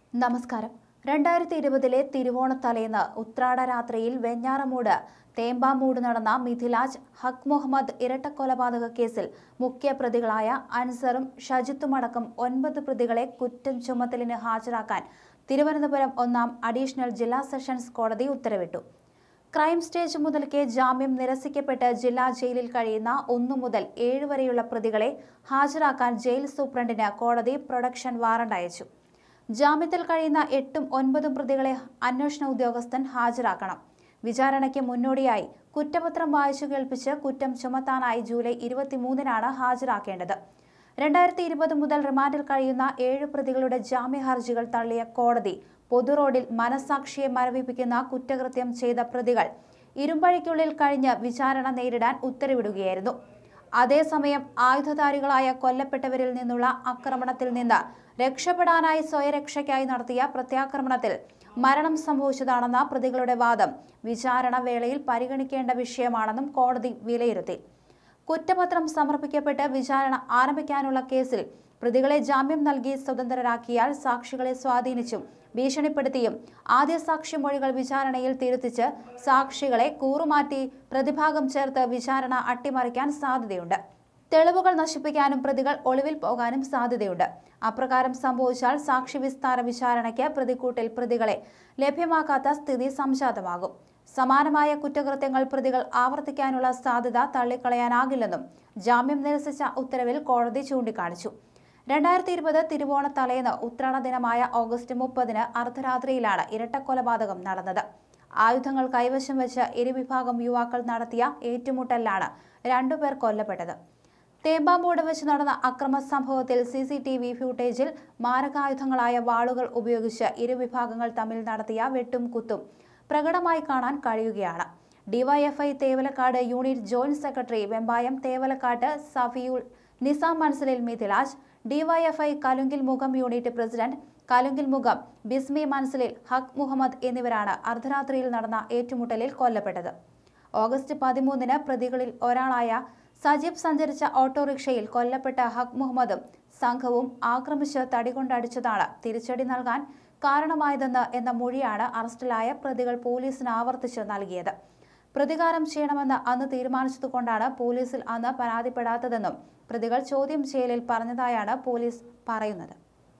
നമസ്കാരം രണ്ടായിരത്തി ഇരുപതിലെ തിരുവോണത്തലേന്ന് ഉത്രാട രാത്രിയിൽ വെഞ്ഞാറമൂട് തേമ്പാമൂട് നടന്ന മിഥിലാജ് ഹക്ക് മുഹമ്മദ് ഇരട്ടക്കൊലപാതക കേസിൽ മുഖ്യ പ്രതികളായ അൻസറും ഷജിത്തുമടക്കം ഒൻപത് പ്രതികളെ കുറ്റം ചുമത്തലിന് ഹാജരാക്കാൻ തിരുവനന്തപുരം ഒന്നാം അഡീഷണൽ ജില്ലാ സെഷൻസ് കോടതി ഉത്തരവിട്ടു ക്രൈം സ്റ്റേജ് മുതൽക്കേ ജാമ്യം നിരസിക്കപ്പെട്ട് ജില്ലാ ജയിലിൽ കഴിയുന്ന ഒന്നു മുതൽ ഏഴ് വരെയുള്ള പ്രതികളെ ഹാജരാക്കാൻ ജയിൽ സൂപ്രണ്ടിന് കോടതി പ്രൊഡക്ഷൻ വാറണ്ട് അയച്ചു ജാമ്യത്തിൽ കഴിയുന്ന എട്ടും ഒൻപതും പ്രതികളെ അന്വേഷണ ഉദ്യോഗസ്ഥൻ ഹാജരാക്കണം വിചാരണയ്ക്ക് മുന്നോടിയായി കുറ്റപത്രം വായിച്ചു കേൾപ്പിച്ച് കുറ്റം ചുമത്താനായി ജൂലൈ ഇരുപത്തിമൂന്നിനാണ് ഹാജരാക്കേണ്ടത് രണ്ടായിരത്തി ഇരുപത് മുതൽ റിമാൻഡിൽ കഴിയുന്ന ഏഴ് പ്രതികളുടെ ജാമ്യ ഹർജികൾ തള്ളിയ കോടതി പൊതുറോഡിൽ മനസാക്ഷിയെ മരവിപ്പിക്കുന്ന കുറ്റകൃത്യം ചെയ്ത പ്രതികൾ ഇരുമ്പഴിക്കുള്ളിൽ കഴിഞ്ഞ് വിചാരണ നേരിടാൻ ഉത്തരവിടുകയായിരുന്നു അതേസമയം ആയുധധാരികളായ കൊല്ലപ്പെട്ടവരിൽ നിന്നുള്ള ആക്രമണത്തിൽ നിന്ന് രക്ഷപ്പെടാനായി സ്വയരക്ഷയ്ക്കായി നടത്തിയ പ്രത്യാക്രമണത്തിൽ മരണം സംഭവിച്ചതാണെന്ന പ്രതികളുടെ വാദം വിചാരണ വേളയിൽ പരിഗണിക്കേണ്ട വിഷയമാണെന്നും കോടതി വിലയിരുത്തി കുറ്റപത്രം സമർപ്പിക്കപ്പെട്ട് വിചാരണ ആരംഭിക്കാനുള്ള കേസിൽ പ്രതികളെ ജാമ്യം നൽകി സ്വതന്ത്രരാക്കിയാൽ സാക്ഷികളെ സ്വാധീനിച്ചും ഭീഷണിപ്പെടുത്തിയും ആദ്യ സാക്ഷിമൊഴികൾ വിചാരണയിൽ തിരുത്തിച്ച് സാക്ഷികളെ കൂറുമാറ്റി പ്രതിഭാഗം ചേർത്ത് വിചാരണ അട്ടിമറിക്കാൻ സാധ്യതയുണ്ട് തെളിവുകൾ നശിപ്പിക്കാനും പ്രതികൾ ഒളിവിൽ പോകാനും സാധ്യതയുണ്ട് അപ്രകാരം സംഭവിച്ചാൽ സാക്ഷി വിസ്താര വിചാരണയ്ക്ക് പ്രതിക്കൂട്ടിൽ പ്രതികളെ ലഭ്യമാക്കാത്ത സ്ഥിതി സംജാതമാകും സമാനമായ കുറ്റകൃത്യങ്ങൾ പ്രതികൾ ആവർത്തിക്കാനുള്ള സാധ്യത തള്ളിക്കളയാനാകില്ലെന്നും ജാമ്യം നിരസിച്ച ഉത്തരവിൽ കോടതി ചൂണ്ടിക്കാണിച്ചു രണ്ടായിരത്തി ഇരുപത് തിരുവോണ തലേന്ന് ഉത്രാട ദിനമായ ഓഗസ്റ്റ് മുപ്പതിന് അർദ്ധരാത്രിയിലാണ് ഇരട്ടക്കൊലപാതകം നടന്നത് ആയുധങ്ങൾ കൈവശം വെച്ച് ഇരുവിഭാഗം യുവാക്കൾ നടത്തിയ ഏറ്റുമുട്ടലിലാണ് രണ്ടുപേർ കൊല്ലപ്പെട്ടത് തേമ്പാമ്പൂട് വെച്ച് നടന്ന അക്രമ സംഭവത്തിൽ സി സി ടി വി ഫൂട്ടേജിൽ മാരകായുധങ്ങളായ വാളുകൾ ഉപയോഗിച്ച് ഇരുവിഭാഗങ്ങൾ തമ്മിൽ നടത്തിയ വെട്ടും കുത്തും പ്രകടമായി കാണാൻ കഴിയുകയാണ് DYFI Thevalakkad unit joint secretary Vembayam തേവലക്കാട്ട് സഫിയുൾ നിസാം മൻസലിൽ മിഥിലാജ് ഡിവൈഎഫ്ഐ കലുങ്കിൽ മുഖം യൂണിറ്റ് പ്രസിഡന്റ് കലുങ്കിൽ മുഖം ബിസ്മി മൻസലിൽ ഹക്ക് മുഹമ്മദ് എന്നിവരാണ് അർദ്ധരാത്രിയിൽ നടന്ന ഏറ്റുമുട്ടലിൽ കൊല്ലപ്പെട്ടത് ഓഗസ്റ്റ് പതിമൂന്നിന് പ്രതികളിൽ ഒരാളായ സജീബ് സഞ്ചരിച്ച ഓട്ടോറിക്ഷയിൽ കൊല്ലപ്പെട്ട ഹക്ക് മുഹമ്മദും സംഘവും ആക്രമിച്ച് തടികൊണ്ടടിച്ചതാണ് തിരിച്ചടി നൽകാൻ കാരണമായതെന്ന് എന്ന മൊഴിയാണ് അറസ്റ്റിലായ പ്രതികൾ പോലീസിന് ആവർത്തിച്ച് നൽകിയത് പ്രതികാരം ചെയ്യണമെന്ന് അന്ന് തീരുമാനിച്ചതുകൊണ്ടാണ് പോലീസിൽ അന്ന് പരാതിപ്പെടാത്തതെന്നും പ്രതികൾ ചോദ്യം ചെയ്യലിൽ പറഞ്ഞതായാണ് പോലീസ് പറയുന്നത്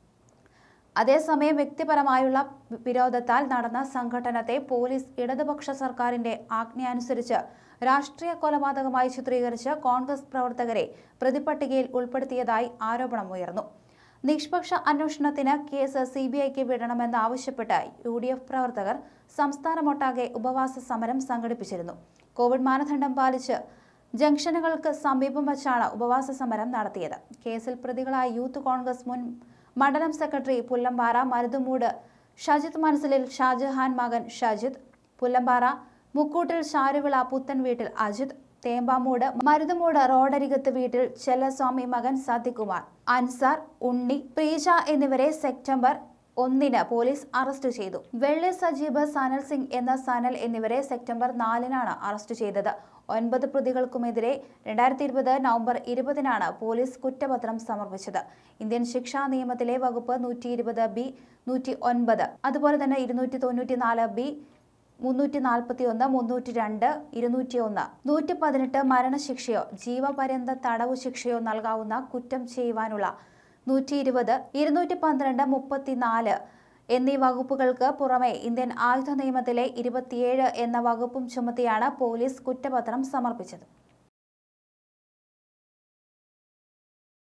അതേസമയം വ്യക്തിപരമായുള്ള വിരോധത്താൽ നടന്ന സംഘടനത്തെ പോലീസ് ഇടതുപക്ഷ സർക്കാരിന്റെ ആജ്ഞയനുസരിച്ച് രാഷ്ട്രീയ കൊലപാതകമായി ചിത്രീകരിച്ച് കോൺഗ്രസ് പ്രവർത്തകരെ പ്രതിപട്ടികയിൽ ഉൾപ്പെടുത്തിയതായി ആരോപണമുയർന്നു നിഷ്പക്ഷ അന്വേഷണത്തിന് കേസ് സി ബി ഐക്ക് വിടണമെന്നാവശ്യപ്പെട്ട് യു ഡി എഫ് പ്രവർത്തകർ സംസ്ഥാനമൊട്ടാകെ ഉപവാസ സമരം സംഘടിപ്പിച്ചിരുന്നു കോവിഡ് മാനദണ്ഡം പാലിച്ച് ജംഗ്ഷനുകൾക്ക് സമീപം വച്ചാണ് ഉപവാസ സമരം നടത്തിയത് കേസിൽ പ്രതികളായ യൂത്ത് കോൺഗ്രസ് മുൻ മണ്ഡലം സെക്രട്ടറി പുല്ലമ്പാറ മരുതുമൂട് ഷജിത് മനസ്സിലിൽ ഷാജഹാൻ മകൻ ഷജിത് പുല്ലമ്പാറ മുക്കൂട്ടിൽ ഷാരുവിള പുത്തൻ വീട്ടിൽ അജിത് തേമ്പാമൂട് മരുതുമൂട് റോഡരികത്ത് വീട്ടിൽ ചെല്ലസ്വാമി മകൻ സതികുമാർ അൻസാർ ഉണ്ണി പ്രീജ എന്നിവരെ സെപ്റ്റംബർ ഒന്നിന് പോലീസ് അറസ്റ്റ് ചെയ്തു വെള്ളി സജീബ് സനൽ സിംഗ് എന്ന സനൽ എന്നിവരെ സെപ്റ്റംബർ നാലിനാണ് അറസ്റ്റ് ചെയ്തത് ഒൻപത് പ്രതികൾക്കുമെതിരെ രണ്ടായിരത്തി ഇരുപത് നവംബർ ഇരുപതിനാണ് പോലീസ് കുറ്റപത്രം സമർപ്പിച്ചത് ഇന്ത്യൻ ശിക്ഷാ നിയമത്തിലെ വകുപ്പ് നൂറ്റി ഇരുപത് ബി നൂറ്റി ഒൻപത് അതുപോലെ തന്നെ ഇരുന്നൂറ്റി തൊണ്ണൂറ്റി നാല് ബി മുന്നൂറ്റി നാൽപ്പത്തി ഒന്ന് മുന്നൂറ്റി രണ്ട് ഇരുന്നൂറ്റി ഒന്ന് നൂറ്റി പതിനെട്ട് മരണശിക്ഷയോ ജീവപര്യന്ത തടവു ശിക്ഷയോ നൽകാവുന്ന കുറ്റം ചെയ്യുവാനുള്ള നൂറ്റി ഇരുപത് ഇരുന്നൂറ്റി പന്ത്രണ്ട് മുപ്പത്തിനാല് എന്നീ വകുപ്പുകൾക്ക് പുറമെ ഇന്ത്യൻ ആയുധ നിയമത്തിലെ ഇരുപത്തിയേഴ് എന്ന വകുപ്പും ചുമത്തിയാണ് പോലീസ് കുറ്റപത്രം സമർപ്പിച്ചത്